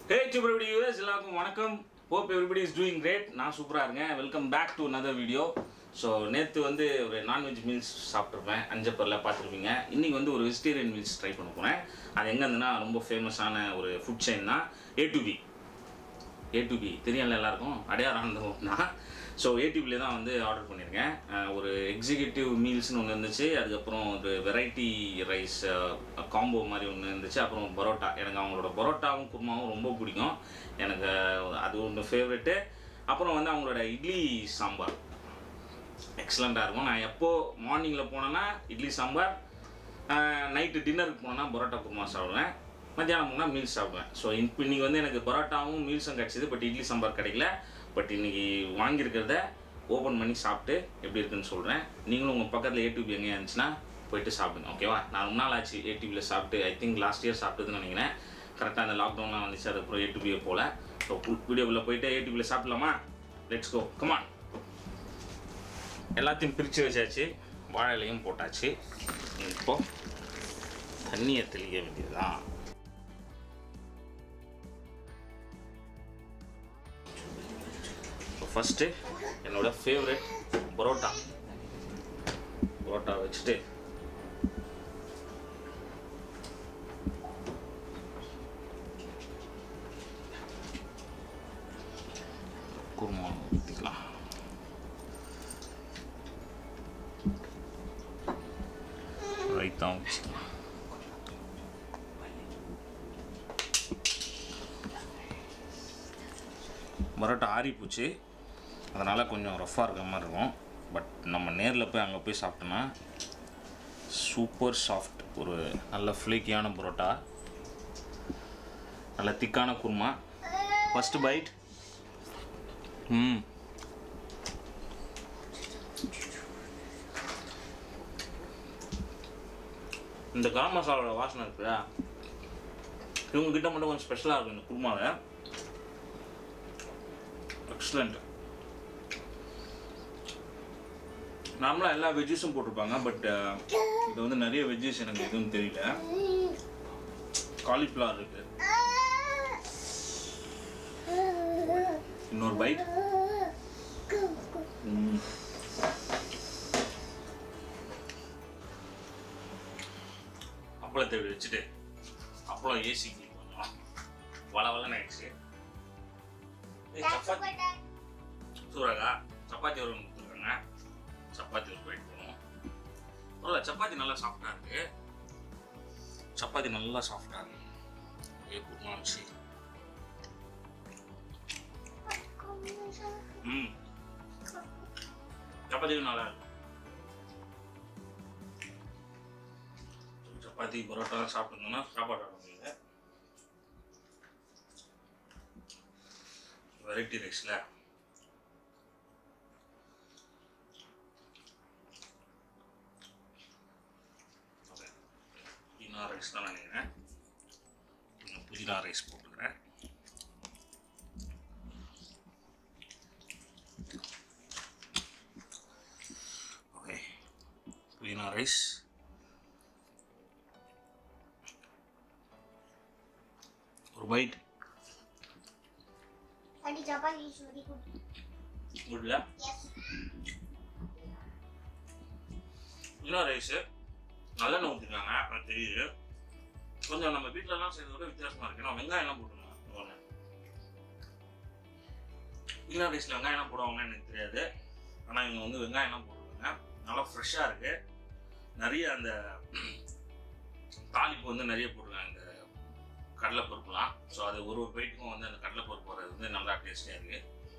ஹே everybody US எல்லாருக்கும் வணக்கம் hope everybody is doing great நான் சூப்பராக இருக்கேன் welcome back to another video so நேற்று வந்து ஒரு நான்வெஜ் மீல்ஸ் சாப்பிட்ருப்பேன் அஞ்சப்பரில் பார்த்துருப்பீங்க இன்றைக்கி வந்து ஒரு வெஜிடேரியன் மீல்ஸ் ட்ரை பண்ண போகிறேன் அது எங்கே இருந்துன்னா ரொம்ப ஃபேமஸான ஒரு ஃபுட் செயின் தான் A to B A to B தெரியும்ல எல்லாருக்கும் அடையாளம் ஆனந்தம் தான் ஸோ ஏடிபியில் தான் வந்து ஆர்டர் பண்ணியிருக்கேன் அஹ் ஒரு எக்ஸிக்யூட்டிவ் மீல்ஸ்னு ஒன்று இருந்துச்சு அதுக்கப்புறம் ஒரு வெரைட்டி ரைஸ் காம்போ மாதிரி ஒன்று இருந்துச்சு அப்புறம் பரோட்டா எனக்கு அவங்களோட பரோட்டாவும் குருமாவும் ரொம்ப பிடிக்கும் எனக்கு அது ஒன்று ஃபேவரெட்டு அப்புறம் வந்து அவங்களோட இட்லி சாம்பார் எக்ஸலண்ட்டாக இருக்கும் நான் எப்போ மார்னிங்கில் போனேன்னா இட்லி சாம்பார் நைட்டு டின்னருக்கு போனேன்னா பரோட்டா குருமா சாப்பிடுவேன் மத்தியானம் போனால் மீல்ஸ் சாப்பிடுவேன் ஸோ இப்போ இன்றைக்கி வந்து எனக்கு பரோட்டாவும் மீல்ஸும் கிடச்சிது பட் இட்லி சாம்பார் கிடைக்கல பட் இன்றைக்கி வாங்கியிருக்கிறத ஓப்பன் பண்ணி சாப்பிட்டு எப்படி இருக்குன்னு சொல்கிறேன் நீங்களும் உங்கள் பக்கத்தில் ஏடிபி எங்கேயா இருந்துச்சுன்னா போயிட்டு சாப்பிடுங்க ஓகேவா நான் ரொம்ப நாள் ஆச்சு ஏடிபியில் சாப்பிட்டு ஐ திங்க் லாஸ்ட் இயர் சாப்பிட்டதுன்னு நினைக்கிறேன் கரெக்டாக அந்த லாக்டவுன்லாம் வந்துச்சு அதுக்கப்புறம் ஏடிபியை போல் ஸோ வீடியோக்குள்ளே போயிட்டு ஏடிபியில் சாப்பிடலாமா லெட்ஸ் கோ கமான் எல்லாத்தையும் பிரித்து வச்சாச்சு வாழை இலையும் போட்டாச்சு இப்போ தண்ணியை தெளிக்க வேண்டியதுதான் இப்போ ஃபஸ்ட்டு என்னோட ஃபேவரெட் பரோட்டா பரோட்டா வச்சுட்டு குருமா ஊற்றிக்கலாம் ரைத்தாவும் வச்சுக்கலாம் பரோட்டா ஆறி போச்சு அதனால் கொஞ்சம் ரஃப்பாக இருக்கிற மாதிரி இருக்கும் பட் நம்ம நேரில் போய் அங்கே போய் சாப்பிட்டோன்னா சூப்பர் சாஃப்ட் ஒரு நல்ல ஃப்ளேக்கியான பரோட்டா நல்ல திக்கான குருமா ஃபஸ்ட்டு பைட் ம் இந்த கரம் மசாலாவோட வாசனை இருக்குல்ல இவங்ககிட்ட மட்டும் கொஞ்சம் ஸ்பெஷலாக இருக்கும் இந்த குருமாவில் எக்ஸலண்ட் நார்மலாக எல்லா வெஜ்ஜஸும் போட்டிருப்பாங்க பட் இது வந்து நிறைய வெஜ்ஜஸ் எனக்கு எதுவும் தெரியல காலிஃப்ளவர் இருக்கு இன்னொரு பைட் அப்பளத்தை இப்படி வச்சுட்டு அப்பளம் ஏசி கொஞ்சம் வள வளன்னு ஆயிடுச்சு ஏய், சப்பாத்தி சூரகா சப்பாத்தி ஒரு ஒன்று கொடுத்துருக்காங்க சப்பாத்தி ஒரு பைட் போகணும் பரவாயில்ல சப்பாத்தி நல்லா சாஃப்டாக இருக்கு சப்பாத்தி நல்லா சாஃப்டாக இருக்கு ஏ குருமா வச்சு ம் சப்பாத்தியும் நல்லா இருக்கு சப்பாத்தி பரோட்டா சாப்பிட்டுருந்தோம்னா சாப்பாடு ஆட முடியல வெரைட்டி ரைஸில் ஓகே புதினா ரைஸ் தான் நினைக்கிறேன் நான் புதினா ரைஸ் போட்டுக்கிறேன் ஓகே புதினா ரைஸ் ஒரு bite Tadi chapati is very good. குட்ல Yes. புதினா ரைஸு நல்லெண்ணெய் ஊற்றிருக்காங்க அது தெரியுது கொஞ்சம் நம்ம வீட்டிலலாம் செய்யறத விட வித்தியாசமாக இருக்கு நான் வெங்காயம்லாம் போட்டுருங்க புதினா ரைஸில் வெங்காயம்லாம் போடுவாங்கன்னு எனக்கு தெரியாது ஆனால் இவங்க வந்து வெங்காயம்லாம் போட்டுருக்காங்க நல்லா ஃப்ரெஷ்ஷாக இருக்கு நிறைய அந்த தாளிப்பு வந்து நிறைய போட்டிருக்காங்க இந்த கடலைப்பருப்புலாம் ஸோ அது ஒரு ஒரு பைட்டுக்கும் வந்து அந்த கடலைப்பருப்பு வர்றது வந்து நல்லா டேஸ்டியாக இருக்கு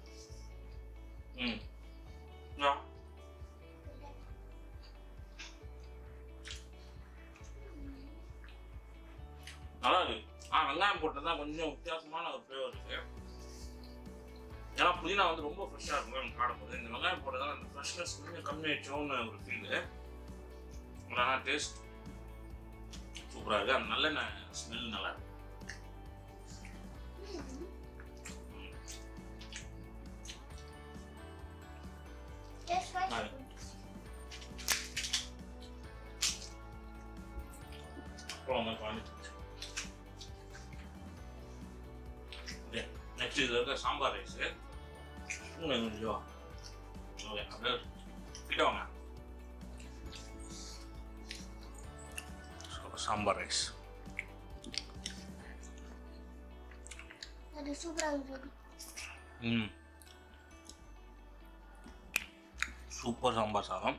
ம் ஆ நல்லா இருக்கு ஆ வெங்காயம் போட்டது தான் கொஞ்சம் வித்தியாசமான ஒரு ஃப்ளேவர் இருக்கு ஏன்னா புதினா வந்து ரொம்ப ஃப்ரெஷ்ஷாக இருக்கும் எனக்கு காடும்போது இந்த வெங்காயம் போட்டதால அந்த ஃப்ரெஷ்னஸ் கொஞ்சம் கம்மியாயிடுச்சோன்னு ஒரு ஃபீல் ஆனால் டேஸ்ட் சூப்பராக இருக்கு அந்த நல்லெண்ணெய் ஸ்மெல் நல்லா இருக்கு ம். Just why Vale. குழம்பு காஞ்சி நெக்ஸ்ட் இதில் இருக்க சாம்பார் ரைஸு ஸ்பூன் எங்க இல்லையோ ஓகே அப்படியே கிட்ட வாங்க So, சாம்பார் ரைஸ் அது சூப்பரா இருக்கு ம் சூப்பர் சாம்பார் சாதம்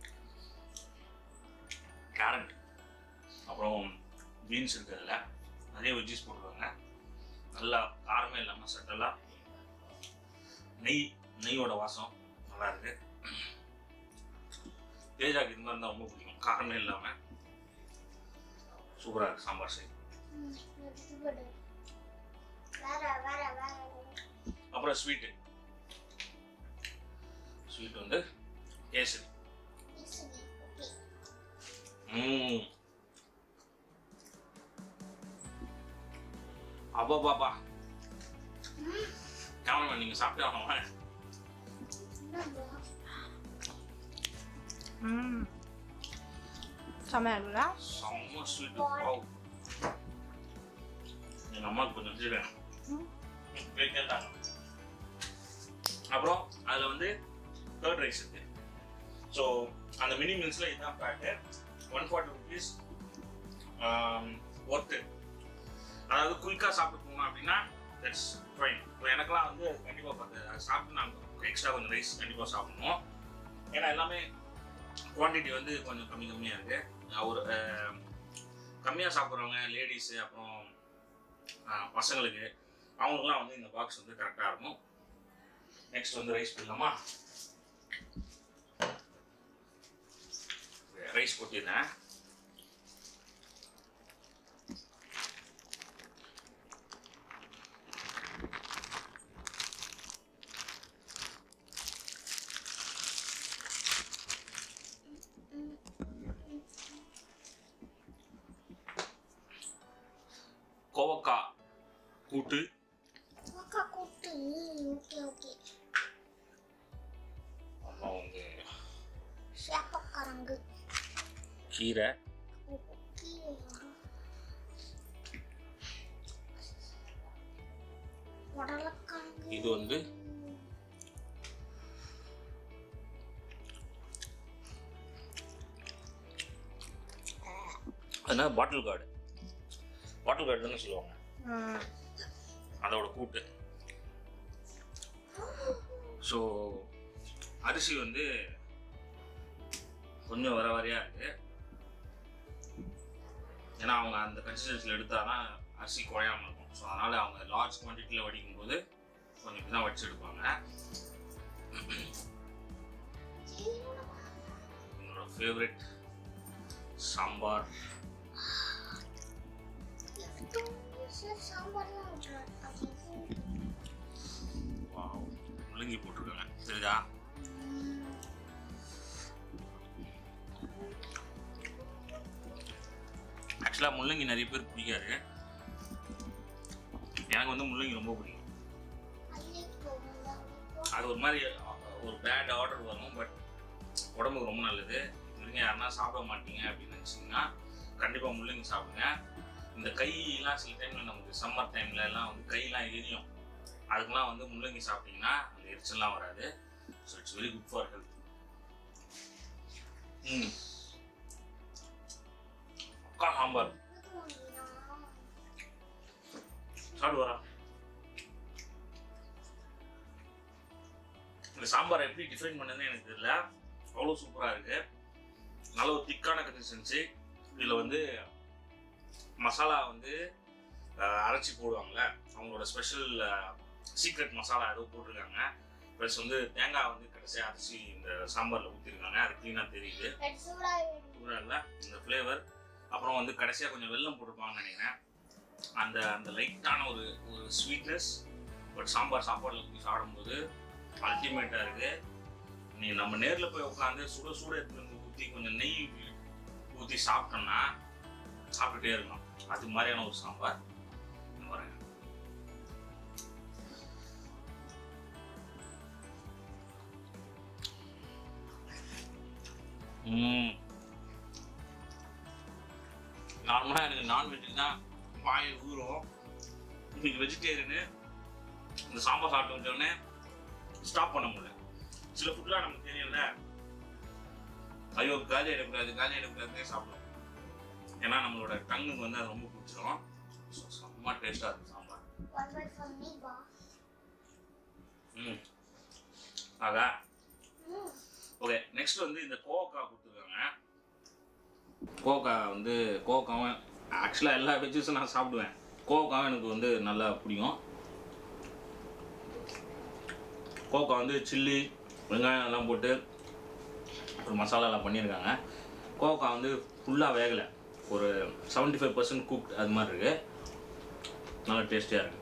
கேரட் அப்புறம் பீன்ஸ் இருக்கிறதுல நிறைய வெஜ்ஜஸ் போட்டுருவாங்க நல்லா காரமே இல்லாமல் சட்டலாக நெய் நெய்யோட வாசம் நல்லா இருக்கு தேஜாக்கு இது மாதிரி தான் ரொம்ப பிடிக்கும் காரமே இல்லாமல் சூப்பராக இருக்கு சாம்பார் சைடு ம், அது சூப்பர் வேற வேற வேற அப்புறம் ஸ்வீட்டு ஸ்வீட் வந்து கேசரி சரி ஓகே ம் அப்பா பாப்பா கேமராமேன் நீங்கள் சாப்பிட்டே ஆகணுமா என்னம்மா ம் செம்மையா இருக்குல்ல செம்ம ஸ்வீட் வாவ் எங்கள் அம்மாவுக்கு கொஞ்சம் வச்சுருக்கேன் ம். கேட்டாங்க அப்புறம் அதில் வந்து தேர்ட் ரைஸ் இருக்கு ஸோ அந்த மினி மீல்ஸில் இதுதான் pack one forty rupees worth அதாவது குயிக்காக சாப்பிட்டு போகணும் அப்படின்னா தட்ஸ் ஃபைன் இப்போ எனக்கெல்லாம் வந்து கண்டிப்பாக பார்த்து அதை சாப்பிட்டு நான் எக்ஸ்ட்ரா கொஞ்சம் ரைஸ் கண்டிப்பாக சாப்பிடணும் ஏன்னா எல்லாமே குவான்டிட்டி வந்து கொஞ்சம் கம்மி கம்மியாக இருக்குது ஒரு கம்மியாக சாப்பிட்றவங்க லேடிஸு அப்புறம் அஹ், பசங்களுக்கு அவங்களுக்குலாம் வந்து இந்த பாக்ஸ் வந்து கரெக்டாக இருக்கும் நெக்ஸ்ட் வந்து ரைஸ் பண்ணலாமா ரைஸ் கொட்டிடுறேன் கோவக்காய் கூட்டு அக்கா கூட்டு ஓகே ஓகே அப்புறம் வந்து சேப்பக்காரங்கு கீரை ஓகே உடலக்காரங்கு இது வந்து என்ன பாட்டில் கார்டு பாட்டில் கார்டு தானே சொல்லுவாங்க ம் அதோட கூட்டு ஸோ அரிசி வந்து கொஞ்சம் வர வரையா இருக்கு ஏன்னா அவங்க அந்த கன்சிஸ்டன்சியில் எடுத்தாதான் அரிசி குறையாம இருக்கும் ஸோ அதனால அவங்க லார்ஜ் குவான்டிட்டியில் வடிக்கும் போது கொஞ்சம் இப்படி தான் வடிச்சு எடுப்பாங்க என்னோட ஃபேவரட் சாம்பார் சாம்பார்லாம் விட்டுறாரு வாவ், முள்ளங்கி போட்டிருக்காங்க தெரியுதா ஆக்சுவலாக முள்ளங்கி நிறைய பேர் பிடிக்காது எனக்கு வந்து முள்ளங்கி ரொம்ப பிடிக்கும் அது ஒரு மாதிரி ஒரு பேட் ஆர்டர் வரும் பட் உடம்புக்கு ரொம்ப நல்லது முள்ளங்கி யாருன்னா சாப்பிட மாட்டீங்க அப்படின்னு நினச்சிங்கன்னா கண்டிப்பாக முள்ளங்கி சாப்பிடுங்க இந்த கையெல்லாம் சில டைமில் நமக்கு சம்மர் டைம்ல எல்லாம் வந்து கையெல்லாம் எரியும் அதுக்கெல்லாம் வந்து முள்ளங்கி சாப்பிட்டீங்கன்னா அந்த எரிச்சல்லாம் வராது so it's very good for health ம் அக்கா சாம்பார் சாப்பிடு வரா இந்த சாம்பாரை எப்படி டிஃபைன் பண்ணதுன்னு எனக்கு தெரியல அவ்வளோ சூப்பராக இருக்கு நல்ல ஒரு திக்கான கன்சிஸ்டன்சி இதில் வந்து மசாலா வந்து அஹ், அரைச்சி போடுவாங்கல்ல அவங்களோட ஸ்பெஷல் சீக்ரெட் மசாலா ஏதோ போட்டிருக்காங்க ப்ளஸ் வந்து தேங்காய் வந்து கடைசியாக அரைச்சி இந்த சாம்பாரில் ஊற்றிருக்காங்க அது க்ளீனாக தெரியுது சூப்பராக இல்லை இந்த ஃப்ளேவர் அப்புறம் வந்து கடைசியாக கொஞ்சம் வெல்லம் போட்டிருப்பாங்கன்னு நினைக்கிறேன் அந்த அந்த லைட்டான ஒரு ஒரு ஸ்வீட்னஸ் பட் சாம்பார் சாப்பாடில் ஊற்றி சாப்பிடும்போது அல்டிமேட்டாக இருக்குது நீ நம்ம நேரில் போய் உட்காந்து சுட சுட எடுத்துட்டு வந்து ஊற்றி கொஞ்சம் நெய் ஊற்றி சாப்பிட்டோம்னா சாப்பிட்டுட்டே இருக்கணும் அது மாதிரியான ஒரு சாம்பார் இங்க பாருங்க ம் நார்மலாக எனக்கு நான்வெஜ் தான் வாய் ஊறும் இன்னைக்கு வெஜிடேரியனு இந்த சாம்பார் சாப்பிட்டு வச்சோடனே ஸ்டாப் பண்ண முடியல சில ஃபுட்லாம் நமக்கு தெரியல ஐயோ காலி எடுக்கூடாது காலி எடுக்கூடாதுன்னே சாப்பிடும் ஏன்னா நம்மளோட டங்குக்கு வந்து அது ரொம்ப பிடிச்சிரும் ஸோ செம்ம டேஸ்ட்டாக இருக்கும் sambar One word from me, boss. ம் ஆகா Mm. ஓகே நெக்ஸ்ட் வந்து இந்த கோவக்காய் கொடுத்துருக்காங்க கோவக்காய் வந்து கோவக்காவும் ஆக்சுவலாக எல்லா வெஜ்ஜஸும் நான் சாப்பிடுவேன் கோவக்காவும் எனக்கு வந்து நல்லா பிடிக்கும் கோவக்காய் வந்து சில்லி வெங்காயம் எல்லாம் போட்டு ஒரு மசாலாலாம் பண்ணியிருக்காங்க கோவக்காய் வந்து ஃபுல்லாக வேகலை ஒரு 75% ஃபைவ் பர்சன்ட் குக் அது மாதிரி இருக்குது நல்லா டேஸ்டியாக இருக்குது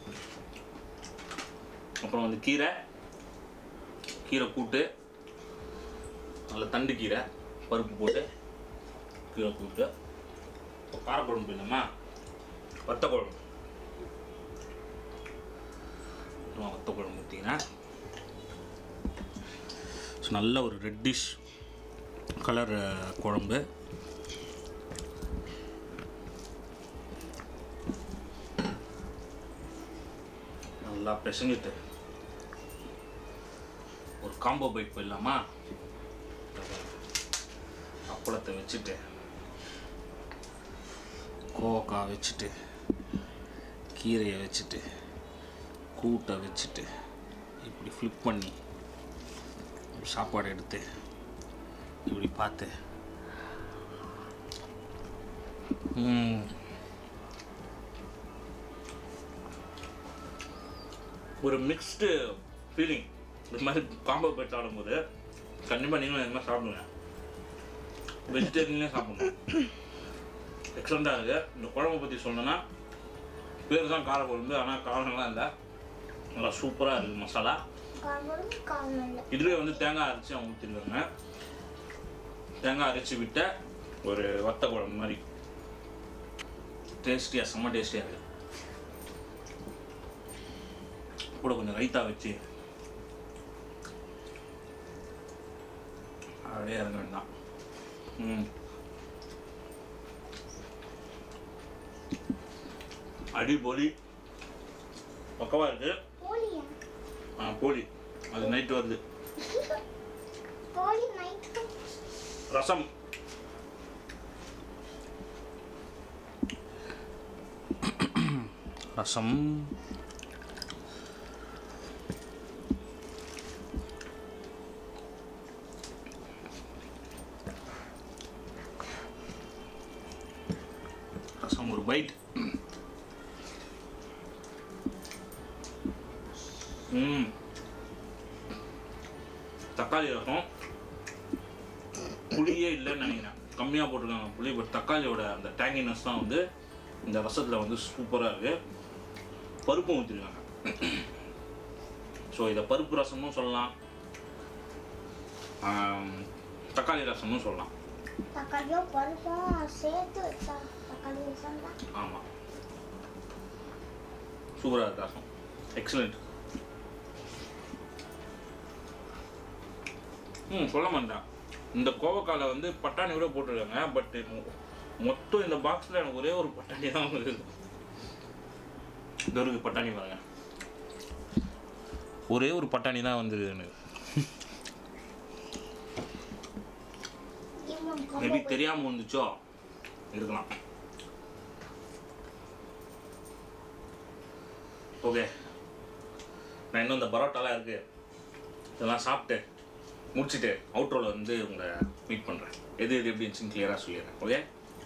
அப்புறம் வந்து கீரை கீரை கூட்டு நல்ல தண்டு கீரை பருப்பு போட்டு கீரை கூட்டு இப்போ காரக்குழம்பு இல்லைம்மா வத்த குழம்பு அப்புறம் வத்த குழம்பு ஊற்றிங்கன்னா ஸோ நல்ல ஒரு ரெட்டிஷ் கலர் குழம்பு நல்லா பிசைஞ்சிட்டு ஒரு காம்போ பைட் போயிடலாமா அப்பளத்தை வச்சுட்டு கோவக்காய் வச்சுட்டு கீரையை வச்சுட்டு கூட்டை வச்சுட்டு இப்படி ஃப்ளிப் பண்ணி ஒரு சாப்பாடு எடுத்து இப்படி பார்த்து ம். ஒரு மிக்ஸ்டு ஃபீலிங் இந்த மாதிரி காம்போ பெட் ஆடும்போது கண்டிப்பாக நீங்களும் என்ன சாப்பிடுங்க வெஜிடேரியனே சாப்பிடணும் எக்ஸலண்ட்டாக இருக்குது இந்த குழம்பு பற்றி சொல்லணும்னா பேர் தான் கார குழம்பு ஆனால் காரம்லாம் இல்லை நல்லா சூப்பராக இருக்குது மசாலா காரணம் காரணம் இல்லை இதுலேயே வந்து தேங்காய் அரைச்சி அவங்க ஊற்றிருக்காங்க தேங்காய் அரைச்சி விட்ட ஒரு வத்த குழம்பு மாதிரி டேஸ்டியாக செம்ம டேஸ்டியாக இருக்குது கூட கொஞ்சம் ரைத்தா வச்சு அப்படியே இறங்க வேண்டாம் ம் அடிபொலி பக்கவா இருக்கு போலியா ஆ போலி அது நைட்டு வருது போலி நைட்டு ரசம் ரசம் ரசம் ஒரு பைட் ம் தக்காளி ரசம் புளியே இல்லைன்னு நினைக்கிறேன் கம்மியாக போட்டிருக்காங்க புளி பட் தக்காளியோட அந்த டேங்கினஸ் தான் வந்து இந்த ரசத்தில் வந்து சூப்பராக இருக்குது பருப்பும் ஊற்றிருக்காங்க ஸோ இதை பருப்பு ரசமும் சொல்லலாம் ஆம், தக்காளி ரசமும் சொல்லலாம் தக்காளியும் பருப்பும் சேர்த்து வச்சா தக்காளி ரசம் தான் ஆமாம் சூப்பராக இருக்கு ரசம் எக்ஸலண்ட் ம் சொல்ல மாட்டேன் இந்த கோவக்கால வந்து பட்டாணி கூட போட்டிருக்காங்க பட் மொத்தம் இந்த பாக்ஸில் எனக்கு ஒரே ஒரு பட்டாணி தான் வருது இந்த ஒரு பட்டாணி பாருங்க ஒரே ஒரு பட்டாணி தான் வந்தது எனக்கு இன்னும் மேபி தெரியாமல் வந்துச்சோ இருக்கலாம் ஓகே நான் இன்னும் இந்த பரோட்டாலாம் இருக்கு இதெல்லாம் சாப்பிட்டு முடிச்சுட்டு அவுட்ரோவில் வந்து உங்களை மீட் பண்ணுறேன் எது எது எப்படி இருந்துச்சுன்னு கிளியராக சொல்லிடுறேன் ஓகே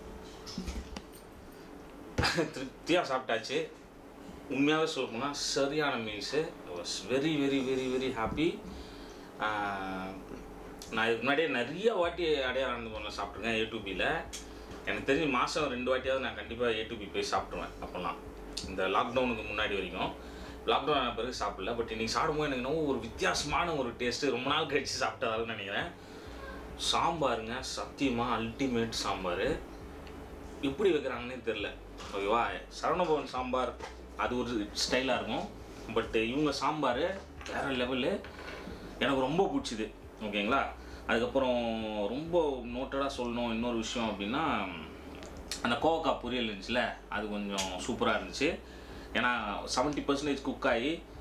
திருப்தியாக சாப்பிட்டாச்சு உண்மையாகவே சொல்ல போனால் சரியான meals was very very very very happy நான் இதுக்கு முன்னாடியே நிறைய வாட்டி அடையார் ஆனந்தபவனில் சாப்பிட்ருக்கேன் ஏடிபியில் எனக்கு தெரிஞ்சு மாதம் ரெண்டு வாட்டியாவது நான் கண்டிப்பாக ஏடிபி போய் சாப்பிட்ருவேன் அப்போல்லாம் இந்த லாக்டவுனுக்கு முன்னாடி வரைக்கும் லாக்டவுன் ஆன பிறகு சாப்பிடல பட் இன்னைக்கு சாப்பிடும்போது எனக்கு என்னவோ ஒரு வித்தியாசமான ஒரு டேஸ்ட்டு ரொம்ப நாள் கழிச்சு சாப்பிட்டதால நினைக்கிறேன் சாம்பாருங்க சத்தியமாக அல்டிமேட் சாம்பார் எப்படி வைக்கிறாங்கன்னே தெரில ஓகேவா சரவணபவன் சாம்பார் அது ஒரு ஸ்டைலாக இருக்கும் பட் இவங்க சாம்பார் வேறு லெவலு எனக்கு ரொம்ப பிடிச்சிது ஓகேங்களா அதுக்கப்புறம் ரொம்ப நோட்டடாக சொல்லணும் இன்னொரு விஷயம் அப்படின்னா அந்த கோவக்காய் பொரியல் இருந்துச்சுல அது கொஞ்சம் சூப்பராக இருந்துச்சு ஏன்னா செவன்ட்டி பர்சன்டேஜ் குக் ஆகி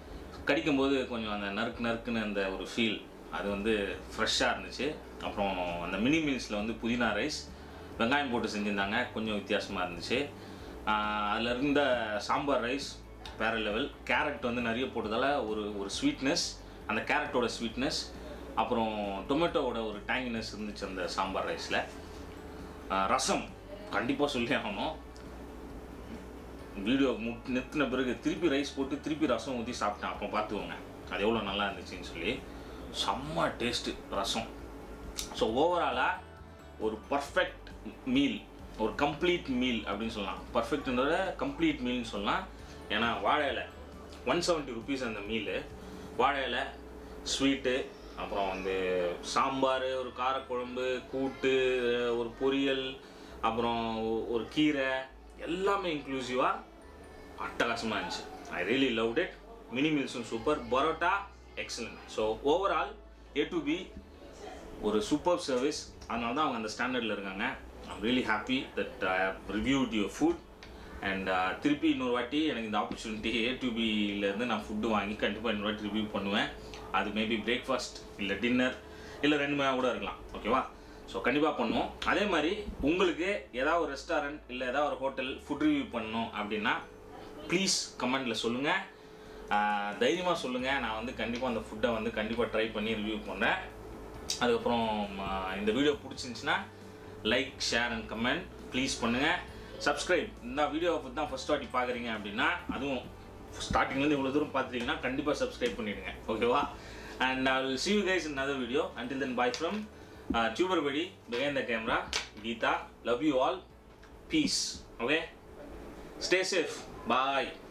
கடிக்கும்போது கொஞ்சம் அந்த நறுக்கு நறுக்குன்னு அந்த ஒரு ஃபீல் அது வந்து ஃப்ரெஷ்ஷாக இருந்துச்சு அப்புறம் அந்த மினி மீல்ஸில் வந்து புதினா ரைஸ் வெங்காயம் போட்டு செஞ்சுருந்தாங்க கொஞ்சம் வித்தியாசமாக இருந்துச்சு அதில் இருந்த சாம்பார் ரைஸ் வேற லெவல் கேரட் வந்து நிறைய போட்டதால் ஒரு ஒரு ஸ்வீட்னஸ் அந்த கேரட்டோட ஸ்வீட்னஸ் அப்புறம் டொமேட்டோவோட ஒரு டேங்கினஸ் இருந்துச்சு அந்த சாம்பார் ரைஸில் ரசம் கண்டிப்பாக சொல்லி ஆகணும் வீடியோ முட் நிறுத்தின பிறகு திருப்பி ரைஸ் போட்டு திருப்பி ரசம் ஊற்றி சாப்பிட்டேன் அப்போ பார்த்துக்கோங்க அது எவ்வளோ நல்லா இருந்துச்சுன்னு சொல்லி செம்ம டேஸ்ட்டு ரசம் ஸோ ஓவராலாக ஒரு பர்ஃபெக்ட் மீல் ஒரு கம்ப்ளீட் மீல் அப்படின்னு சொல்லலாம் பர்ஃபெக்ட்ன்றத கம்ப்ளீட் மீல்னு சொல்லலாம் ஏன்னா வாழை இலை ஒன் செவன்ட்டி ருபீஸ் அந்த மீலு வாழை இலை ஸ்வீட்டு அப்புறம் வந்து சாம்பார் ஒரு காரக்குழம்பு கூட்டு ஒரு பொரியல் அப்புறம் ஒ- ஒரு கீரை எல்லாமே இன்க்ளூசிவாக அட்டகாசமாக இருந்துச்சு I really loved it mini மீல்ஸும் super parotta excellent so overall A to B ஒரு சூப்பர் சர்வீஸ் அதனால தான் அவங்க அந்த ஸ்டாண்டர்டில் இருக்காங்க I'm really happy that I have reviewed your food and திருப்பி இன்னொரு வாட்டி எனக்கு இந்த ஆப்பர்ச்சுனிட்டி ஏ டு பிலேருந்து நான் ஃபுட்டு வாங்கி கண்டிப்பாக இன்னொரு வாட்டி ரிவ்யூ பண்ணுவேன் அது மேபி பிரேக்ஃபாஸ்ட் இல்லை டின்னர் இல்லை ரெண்டுமே கூட இருக்கலாம் ஓகேவா ஸோ கண்டிப்பாக பண்ணுவோம் அதே மாதிரி உங்களுக்கு ஏதாவது ஒரு ரெஸ்டாரண்ட் இல்லை ஏதாவது ஒரு ஹோட்டல் ஃபுட் ரிவ்யூ பண்ணணும் அப்படின்னா ப்ளீஸ் கமெண்டில் சொல்லுங்கள் தைரியமாக சொல்லுங்கள் நான் வந்து கண்டிப்பாக அந்த ஃபுட்டை வந்து கண்டிப்பாக ட்ரை பண்ணி ரிவ்யூ பண்ணுறேன் அதுக்கப்புறம் ஆஹ், இந்த வீடியோ பிடிச்சிருந்துச்சுன்னா like share and comment please பண்ணுங்கள் சப்ஸ்கிரைப் இந்த வீடியோவை பற்றி தான் ஃபஸ்ட் வாட்டி பார்க்குறீங்க அப்படின்னா அதுவும் ஸ்டார்டிங்லேருந்து இவ்வளோ தூரம் பார்த்துட்டீங்கன்னா கண்டிப்பாக சப்ஸ்கிரைப் பண்ணிடுங்க ஓகேவா and I will see you guys in another video until then bye from uh, tuber bedi behind the camera geeta love you all peace okay stay safe bye